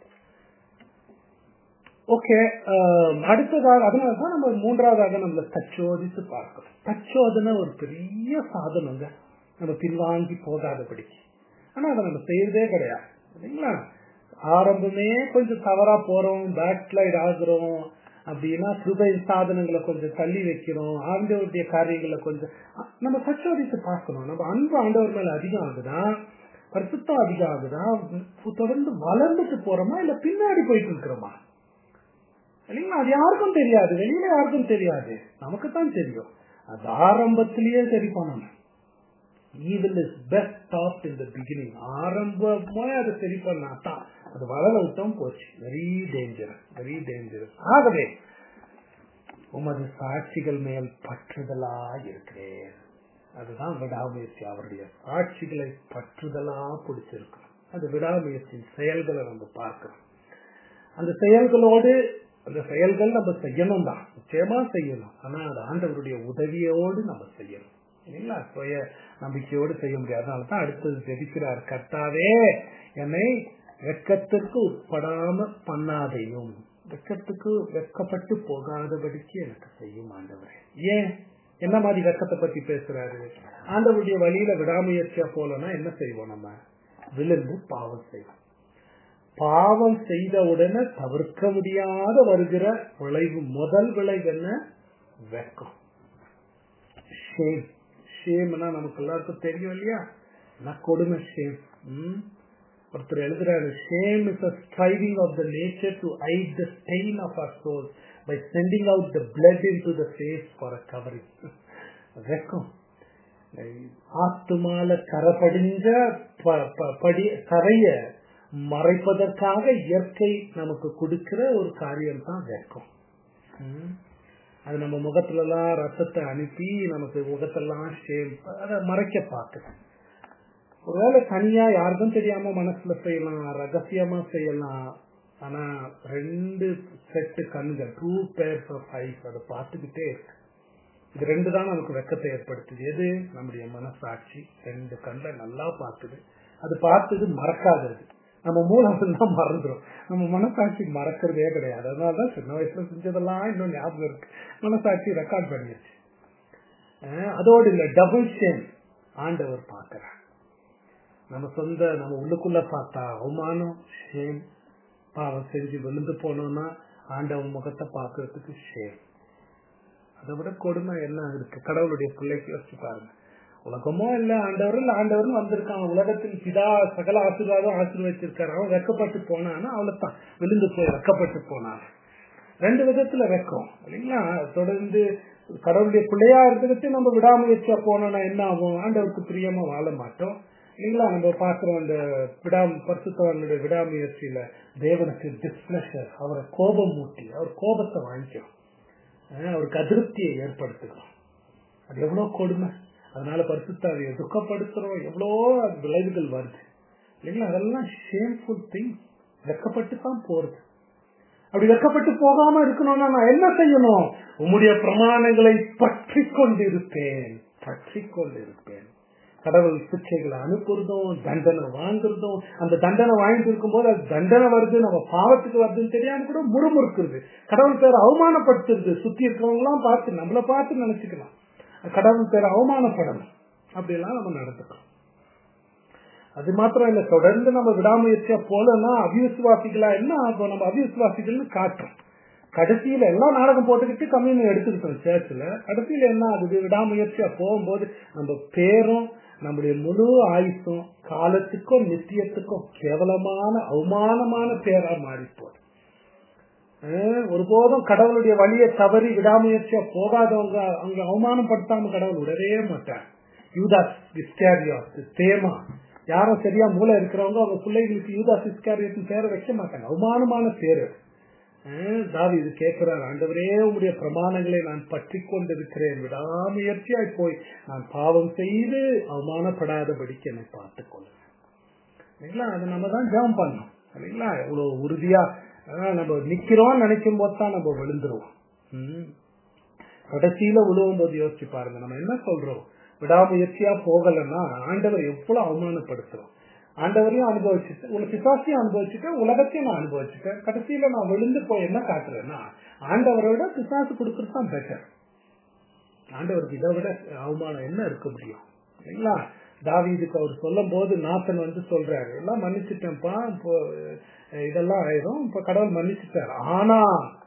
[SPEAKER 1] ஓகே அடுத்ததாக அதனாலதான் நம்ம மூன்றாவதாக நம்மள தச்சோதித்து பார்க்கணும் தச்சோதனை ஒரு பெரிய சாதனங்க நம்ம பின்வாங்கி போகாதபடிக்கு ஆனா அதை நம்ம செய்யறதே கிடையாது இல்லைங்களா ஆரம்பமே கொஞ்சம் தவறா போறோம் பேக் ஸ்லைட் ஆகுறோம் அப்படின்னா கிருபை சாதனங்களை கொஞ்சம் தள்ளி வைக்கிறோம் ஆண்டவருடைய காரியங்களை கொஞ்சம் அ- நம்ம சச்சோதித்து பார்க்கணும் நம்ம அன்பு ஆண்டவர் மேல அதிகம் ஆகுதா பரிசுத்தம் அதிகம் ஆகுதா தொடர்ந்து வளர்ந்துட்டு போறோமா இல்ல பின்னாடி போயிட்டு இருக்கிறோமா இல்லைங்களா அது யாருக்கும் தெரியாது வெளியில யாருக்கும் தெரியாது நமக்கு தான் தெரியும் அது ஆரம்பத்திலேயே சரி பண்ணணும் evil is best top in the beginning ஆரம்பமா அதை சரி பண்ணா தான் அது வளர விட்டோம் போச்சு வெரி டேஞ்சர் வெரி டேஞ்சர் ஆகவே உமது சாட்சிகள் மேல் பற்றுதலா இருக்கிறேன் அதுதான் விடாமுயற்சி அவருடைய சாட்சிகளை பற்றுதலா பிடிச்சிருக்கணும் அது விடாமுயற்சியின் செயல்களை நம்ம பார்க்கிறோம் அந்த செயல்களோடு அந்த செயல்கள் நம்ம செய்யணும் தான் நிச்சயமா செய்யணும் ஆனா அது ஆண்டவருடைய உதவியோடு நம்ம செய்யணும் இல்லைங்களா சுய நம்பிக்கையோடு செய்ய முடியாது அதனால தான் அடுத்தது ஜெபிக்கிறார் கர்த்தாவே என்னை வெக்கத்திற்கு உட்படாம பண்ணாதையும் வெக்கத்துக்கு வெக்கப்பட்டு போகாதபடிக்கு எனக்கு செய்யும் ஆண்டவரே ஏன் என்ன மாதிரி வெக்கத்தை பத்தி பேசுறாரு ஆண்டவருடைய வழியில விடாமுயற்சியா போலன்னா என்ன செய்வோம் நம்ம விழுந்து பாவம் செய்வோம் பாவம் செய்த உடனே தவிர்க்க முடியாத வருகிற விளைவு முதல் விளைவு என்ன வெக்கம் ஷேம் ஷேம்னா நமக்கு எல்லாருக்கும் தெரியும் இல்லையா நான் கொடுமை ஷேம் ஒருத்தர் எழுதுறாரு shame is a striving of the nature to hide the stain of our soul by sending out the blood into the face for a covering வெக்கம் ஆத்துமால கரப்படிஞ்ச ப- ப- படி கரைய மறைப்பதற்காக இயற்கை நமக்கு கொடுக்கிற ஒரு காரியம் தான் வெக்கம் ம். அது நம்ம முகத்துல எல்லாம் ரத்தத்தை அனுப்பி நமக்கு முகத்தெல்லாம் ஷேம் அதை மறைக்க பார்க்குது ஒருவேளை தனியா யாருக்கும் தெரியாம மனசுல செய்யலாம் ரகசியமா செய்யலாம் ஆனா ரெண்டு செட்டு கண்கள் டூ பேர்ஸ் ஆஃப் ஐஸ் அதை பார்த்துக்கிட்டே இருக்கு இது ரெண்டு தான் நமக்கு வெக்கத்தை ஏற்படுத்துது எது நம்முடைய மனசாட்சி ரெண்டு கண்களை நல்லா பார்க்குது அது பார்த்தது மறக்காதது நம்ம மூலம் தான் மறந்துடும் நம்ம மனசாட்சி மறக்கிறதே கிடையாது அதனாலதான் சின்ன வயசுல செஞ்சதெல்லாம் இன்னும் ஞாபகம் இருக்கு மனசாட்சி ரெக்கார்ட் பண்ணிடுச்சு அஹ் அதோடு இல்ல டபுள் ஷேம் ஆண்டவர் பார்க்கிறார் நம்ம சொந்த நம்ம உள்ளுக்குள்ள பார்த்தா அவமானம் ஷேம் பாவம் செஞ்சு விழுந்து போனோம்னா ஆண்டவன் முகத்தை பார்க்கறதுக்கு ஷேம் அதை விட கொடுமை என்ன இருக்கு கடவுளுடைய பிள்ளைக்கு வச்சு பாருங்க உலகமோ இல்ல ஆண்டவர் இல்ல ஆண்டவர்னு வந்திருக்கான் உலகத்தில் பிதா சகல ஆசீர்வாதம் ஆசீர்வச்சிருக்காரு அவன் வெக்கப்பட்டு போனான்னா அவ்வளவுதான் விழுந்து போய் வெக்கப்பட்டு போனான் ரெண்டு விதத்துல வெக்கம் இல்லைங்களா தொடர்ந்து கடவுளுடைய பிள்ளையா இருக்கிறது நம்ம விடாமுயற்சியா போனோம்னா என்ன ஆகும் ஆண்டவருக்கு பிரியமா வாழ மாட்டோம் இல்லைங்களா நம்ம பாக்குறோம் அந்த விடாம பரிசுத்தவனுடைய விடாமுயற்சியில தேவனுக்கு டிஸ்பிளஷர் அவரை கோபம் மூட்டி அவர் கோபத்தை வாங்கிக்கிறோம் அஹ் அவருக்கு அதிருப்தியை ஏற்படுத்துகிறோம் அது எவ்வளவு கொடுமை அதனால பரிசுத்தாவியை துக்கப்படுத்துறோம் எவ்வளோ விளைவுகள் வருது இல்லைங்களா அதெல்லாம் ஷேம்ஃபுல் திங் வெக்கப்பட்டு தான் போறது அப்படி வெக்கப்பட்டு போகாம இருக்கணும்னா நான் என்ன செய்யணும் உம்முடைய பிரமாணங்களை பற்றி கொண்டிருப்பேன் பற்றி கொண்டிருப்பேன் கடவுள் சிக்ஷைகளை அனுப்புறதும் தண்டனை வாங்குறதும் அந்த தண்டனை வாங்கிட்டு இருக்கும்போது அது தண்டனை வருது நம்ம பாவத்துக்கு வருதுன்னு தெரியாம கூட முறுமுறுக்குறது கடவுள் பேர் அவமானப்படுத்துறது சுத்தி இருக்கிறவங்க எல்லாம் பார்த்து நம்மள பார்த்து நினைச்சுக்கலாம் கடவுள் பேர் அவமானப்படணும் அப்படியெல்லாம் நம்ம நடந்துக்கணும் அது மாத்திரம் இல்ல தொடர்ந்து நம்ம விடாமுயற்சியா போலன்னா அவிசுவாசிகளா என்ன ஆகும் நம்ம அவிசுவாசிகள்னு காட்டும் கடைசியில எல்லாம் நாடகம் போட்டுக்கிட்டு கம்யூனி எடுத்துக்கிட்டோம் சேர்ச்சில் கடைசியில என்ன ஆகுது விடாமுயற்சியா போகும்போது நம்ம பேரும் நம்முடைய முழு ஆயுசும் காலத்துக்கும் நித்தியத்துக்கும் கேவலமான அவமானமான பேரா மாறி போகுது அஹ் ஒருபோதும் கடவுளுடைய வழியை தவறி விடாமுயற்சியா போகாதவங்க அவங்க அவமானப்படுத்தாம கடவுள் விடவே மாட்டார் யூதாஸ் இஸ்காரியாஸ் தேமா யாரும் சரியா மூளை இருக்கிறவங்க அவங்க பிள்ளைகளுக்கு யூதாஸ் இஸ்காரியத்தின் பேரை வைக்க மாட்டாங்க அவமானமான பேரு அஹ் தாவீது கேட்கிறார் ஆண்டவரே உங்களுடைய பிரமாணங்களை நான் பற்றி கொண்டிருக்கிறேன் விடாமுயற்சியாய் போய் நான் பாவம் செய்து அவமானப்படாதபடிக்கு என்னை பார்த்துக் கொள்ளுங்க இல்லைங்களா அது நம்ம தான் ஜாம் பண்ணோம் இல்லைங்களா இவ்வளவு உறுதியா அதான் நம்ம நிக்கிறோம் நினைக்கும் போது தான் நம்ம விழுந்துருவோம் ம். கடைசியில விழுவும் போது யோசிச்சு பாருங்க நம்ம என்ன சொல்றோம் விடாமுயற்சியா போகலன்னா ஆண்டவர் எவ்வளவு அவமானப்படுத்துறோம் ஆண்டவரையும் அனுபவிச்சுட்டு உங்க பிசாசையும் அனுபவிச்சுட்டேன் உலகத்தையும் நான் அனுபவிச்சுட்டேன் கடைசியில நான் விழுந்து போய் என்ன காட்டுறேன்னா ஆண்டவரை விட பிசாசு கொடுக்கறது தான் பெட்டர் ஆண்டவருக்கு இதை விட அவமானம் என்ன இருக்க முடியும் இல்லைங்களா தாவீதுக்கு அவர் சொல்லும் போது நாத்தன் வந்து சொல்றாரு எல்லாம் மன்னிச்சுட்டேன்ப்பா இப்போ அஹ், இதெல்லாம் ஆயிரும் இப்ப கடவுள் மன்னிச்சுட்டார் ஆனா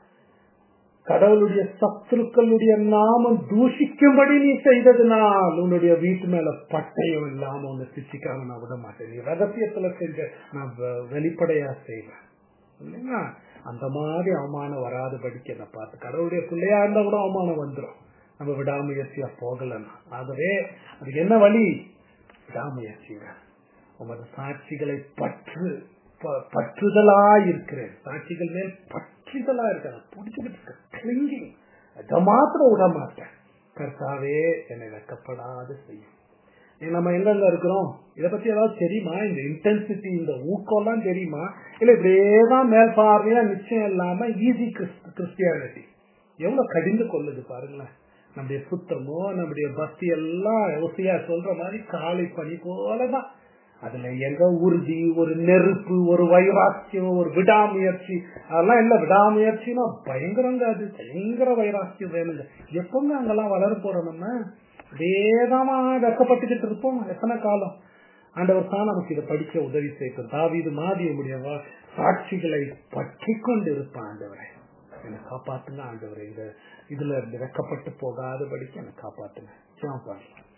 [SPEAKER 1] கடவுளுடைய சத்துருக்களுடைய நாமம் தூஷிக்கும்படி நீ செய்ததுனால் உன்னுடைய வீட்டு மேல பட்டயம் இல்லாம உன்னை சிச்சிக்காம நான் விட மாட்டேன் நீ ரகசியத்துல செஞ்ச நான் வெ- வெளிப்படையா செய்வேன் இல்லைங்களா அந்த மாதிரி அவமானம் வராதபடிக்கு என்ன பார்த்து கடவுளுடைய பிள்ளையா இருந்தா கூட அவமானம் வந்துடும் நம்ம விடாமுயற்சியா போகலன்னா ஆகவே அதுக்கு என்ன வழி விடாமுயற்சிங்க உமது சாட்சிகளை பற்று ப- பற்றுதலா இருக்கிறேன் சாட்சிகள் மேல் பற்றுதலா இருக்கிறேன் பிடிச்சிக்கிட்டு இருக்க கிளிங்கிங் அதை மாத்திரம் விட மாட்டேன் கர்த்தாவே என்னை வெக்கப்படாத செய்யும் ஏ, நம்ம எங்கெங்க இருக்கிறோம் இத பத்தி ஏதாவது தெரியுமா இந்த இன்டென்சிட்டி இந்த ஊக்கம்லாம் தெரியுமா இல்ல இப்படியேதான் மேல் பார்வையா நிச்சயம் இல்லாம ஈஸி கிறிஸ்டியானிட்டி எவ்வளவு கடிந்து கொள்ளுது பாருங்களேன் நம்முடைய சுத்தமோ நம்முடைய பக்தி எல்லாம் ஒசையா சொல்ற மாதிரி காலை பனி போலதான் அதுல எங்க உறுதி ஒரு நெருப்பு ஒரு வைராக்கியம் ஒரு விடாமுயற்சி அதெல்லாம் இல்ல விடாமுயற்சினா பயங்கரங்க அது பயங்கர வைராக்கியம் வேணுங்க எப்பங்க அங்கெல்லாம் வளர போறோம் நம்ம வேதமா வெக்கப்பட்டுக்கிட்டு இருப்போம் எத்தனை காலம் ஆண்டவர் தான் நமக்கு இதை படிக்க உதவி செய்யும் தாவீது மாதிரி உடைய சாட்சிகளை பற்றி கொண்டு இருப்பான் ஆண்டவரை என்னை காப்பாத்துங்க ஆண்டவரை இந்த இதுல இருந்து வெக்கப்பட்டு போகாதபடிக்கு என்னை காப்பாத்துங்க ஜெபம் பண்ணலாம்